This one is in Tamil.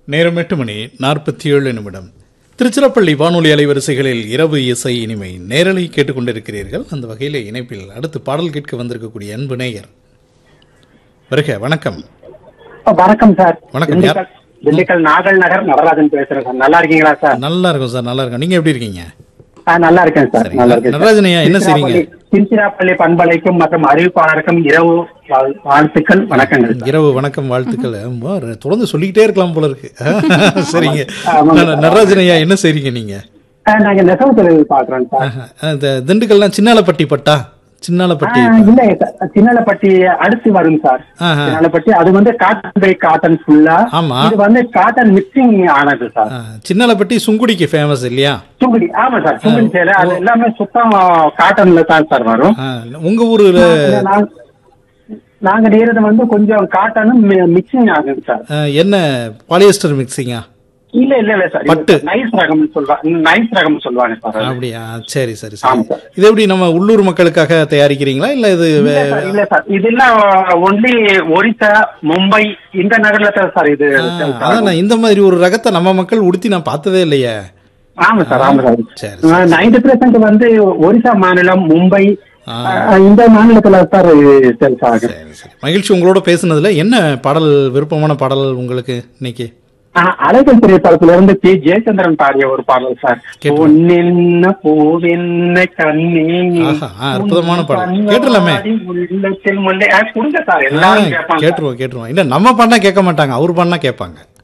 நேரம் எட்டு மணி நாற்பத்தி ஏழு நிமிடம் திருச்சிராப்பள்ளி வானொலி அலைவரிசைகளில் இரவு இசை இனிமை நேரலை கேட்டுக்கொண்டிருக்கிறீர்கள் அந்த வகையில் இணைப்பில் அடுத்து பாடல் கேட்க வந்திருக்கக்கூடிய அன்பு நேயர் வருக வணக்கம் வணக்கம் சார் வணக்கம், யார்? திண்டுக்கல் திண்டுக்கல் நாகல் நகர் நடராஜன் பேசுறேன் சார் நல்லா இருக்கீங்களா சார் நல்லா இருக்கும் சார் நல்லா இருக்கும் நீங்க எப்படி இருக்கீங்க ஆ, நல்லா இருக்கேன் சார் சரிங்க. நல்லா இருக்கேன் சார். நடராஜன் ஐயா, என்ன செய்றீங்க? திருச்சிராப்பள்ளி- திருச்சிராப்பள்ளி பண்பலைக்கும் மற்றும் அறிவிப்பாளருக்கும் இரவு வாழ்- வாழ்த்துக்கள் வணக்கங்கள் சார். இரவு வணக்கம் வாழ்த்துக்கள் ஆமா, தொடர்ந்து சொல்லிக்கிட்டே இருக்கலாம் போல இருக்கு சரிங்க ஆமாங்க ந- நடராஜன் ஐயா என்ன செய்றீங்க நீங்க ஆ, நாங்க நெசவு தொழில் பாக்குறோம் சார் ஆஹா. இந்த திண்டுக்கல்லாம் சின்னாலப்பட்டி பட்டா ஆ, சின்னாலப்பட்டி இல்ல சார். சின்னலப்பட்டி அடுத்து வரும் சார் ஆஹா. சின்னலப்பட்டி அது வந்து காட்டன் பை காட்டன் ஃபுல்லா ஆமா. இது வந்து காட்டன் மிக்சிங் ஆனது சார் ஆ, சின்னாலப்பட்டி சுங்குடிக்கு ஃபேமஸ் இல்லையா சுங்குடி ஆமா சார் சுங்குடி சேலை அது எல்லாமே சுத்தம் காட்டன்ல தான் சார் வரும் ஆ, உங்க ஊர்ல இல்ல, நாங்க- நாங்க நேரது வந்து கொஞ்சம் காட்டனும் மிக்சிங் ஆகுது சார் ஆ, என்ன பாலியஸ்டர் மிக்சிங்கா இல்ல இல்ல இல்ல சார் பட்டு. நைஸ் ரகம் சொல்லுவாங்க நைஸ் ரகம் சொல்லுவாங்க சார் அது. அப்படியா சரி சரி ஆமா சரி சார். இது எப்படி நம்ம உள்ளூர் மக்களுக்காக தயாரிக்கிறீங்களா இல்ல இது இல்ல வே- சார் இல்ல சார் இதெல்லாம் ஒன்லி ஒரிசா மும்பை இந்த நகர்ல தான் சார் இது ஆ, அதான் நான் இந்த மாதிரி ஒரு ரகத்தை நம்ம மக்கள் உடுத்தி நான் பார்த்ததே இல்லையே ஆமா சார் ஆமா சரி, சார் நைன்டி பெர்சென்ட் வந்து ஒரிசா மாநிலம் மும்பை ஆ. ஆ, இந்த மாநிலத்துல சார் சேல்ஸ் ஆகுது சரி சரி மகிழ்ச்சி உங்களோட பேசுனதுல என்ன பாடல் விருப்பமான பாடல் உங்களுக்கு இன்னைக்கு ஆ, அழகன் திரைப்படத்துல இருந்து பி ஜெயச்சந்திரன் பாடிய ஒரு பாடல் சார் கேட்டு- பொன்னென்ன பூவென்ன கண்ணே ஆஹா, ஆ, அற்புதமான உன் பாடல். கண்ணாடி கேட்டுடலாமே. உள்ளத்தில் முல்லை. ஆ, கொடுங்க சார் ஆ, எல்லாரும் கேட்பாங்க கேட்டுருவோம் கேட்டுருவோம் இல்ல நம்ம பாடினா கேட்க மாட்டாங்க அவர் பாடினா கேட்பாங்க